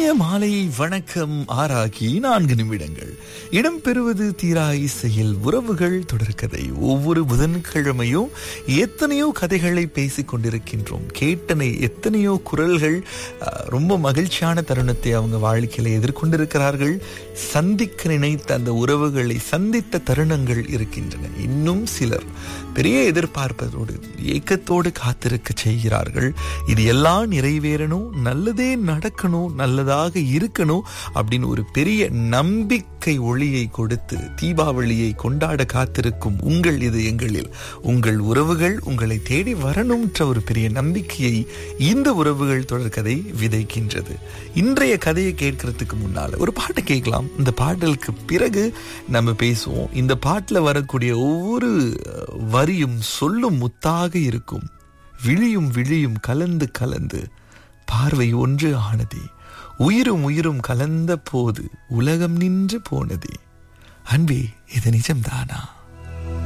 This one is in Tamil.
இனிய மாலை வணக்கம் ஆறாகி நான்கு நிமிடங்கள் இடம்பெறுவது தீரா இசையில் உறவுகள் தொடர்கதை ஒவ்வொரு புதன்கிழமையும் எத்தனையோ கதைகளை பேசிக் கொண்டிருக்கின்றோம் கேட்டனை எத்தனையோ குரல்கள் அஹ், ரொம்ப மகிழ்ச்சியான தருணத்தை அவங்க வாழ்க்கையில எதிர்கொண்டிருக்கிறார்கள் சந்திக்க நினைத்த அந்த உறவுகளை சந்தித்த தருணங்கள் இருக்கின்றன இன்னும் சிலர் பெரிய எதிர்பார்ப்பதோடு ஏக்கத்தோடு காத்திருக்க செய்கிறார்கள் இது எல்லாம் நிறைவேறணும் நல்லதே நடக்கணும் நல்லதாக இருக்கணும் அப்படின்னு ஒரு பெரிய நம்பிக்கை ஒளியை கொடுத்து தீபாவளியை கொண்டாட காத்திருக்கும் உங்கள் இது எங்களில் உங்கள் உறவுகள் உங்களை தேடி வரணும்ன்ற ஒரு பெரிய நம்பிக்கையை இந்த உறவுகள் தொடர்கதை விதைக்கின்றது இன்றைய கதையை கேட்கறதுக்கு முன்னால ஒரு பாட்டை கேட்கலாம் இந்த பாடலுக்கு பிறகு நம்ம பேசுவோம் இந்த பாட்டுல வரக்கூடிய ஒவ்வொரு அஹ், வரியும் சொல்லும் முத்தாக இருக்கும் விழியும் விழியும் கலந்து கலந்து பார்வை ஒன்று ஆனதே உயிரும் உயிரும் கலந்த போது உலகம் நின்று போனதே அன்பே இது நிஜம்தானா